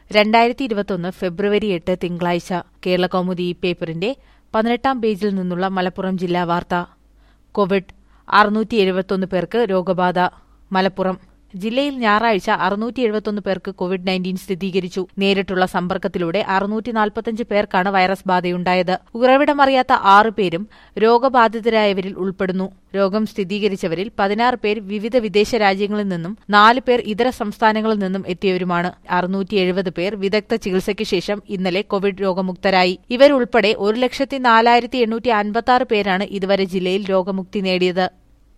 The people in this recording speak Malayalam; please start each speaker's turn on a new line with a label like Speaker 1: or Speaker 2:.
Speaker 1: രണ്ടായിരത്തി ഇരുപത്തൊന്ന് ഫെബ്രുവരി എട്ട് തിങ്കളാഴ്ച കേരള കൗമുദി ഈ പേപ്പറിന്റെ പതിനെട്ടാം പേജിൽ നിന്നുള്ള മലപ്പുറം ജില്ലാ വാർത്ത കോവിഡ് അറുന്നൂറ്റി എഴുപത്തൊന്ന് പേർക്ക് രോഗബാധ മലപ്പുറം ജില്ലയിൽ ഞായറാഴ്ച അറുന്നൂറ്റി എഴുപത്തൊന്ന് പേർക്ക് കോവിഡ് നയൻറ്റീൻ സ്ഥിരീകരിച്ചു നേരിട്ടുള്ള സമ്പർക്കത്തിലൂടെ അറുന്നൂറ്റി നാൽപ്പത്തഞ്ച് പേർക്കാണ് വൈറസ് ബാധയുണ്ടായത് ഉറവിടമറിയാത്ത ആറ് പേരും രോഗബാധിതരായവരിൽ ഉൾപ്പെടുന്നു രോഗം സ്ഥിരീകരിച്ചവരിൽ പതിനാറ് പേർ വിവിധ വിദേശ രാജ്യങ്ങളിൽ നിന്നും നാല് പേർ ഇതര സംസ്ഥാനങ്ങളിൽ നിന്നും എത്തിയവരുമാണ് അറുന്നൂറ്റി എഴുപത് പേർ വിദഗ്ധ ചികിത്സയ്ക്ക് ശേഷം ഇന്നലെ കോവിഡ് രോഗമുക്തരായി ഇവരുൾപ്പെടെ ഒരു ലക്ഷത്തി നാലായിരത്തി എണ്ണൂറ്റി അൻപത്തി ആറ് പേരാണ് ഇതുവരെ ജില്ലയിൽ രോഗമുക്തി നേടിയത്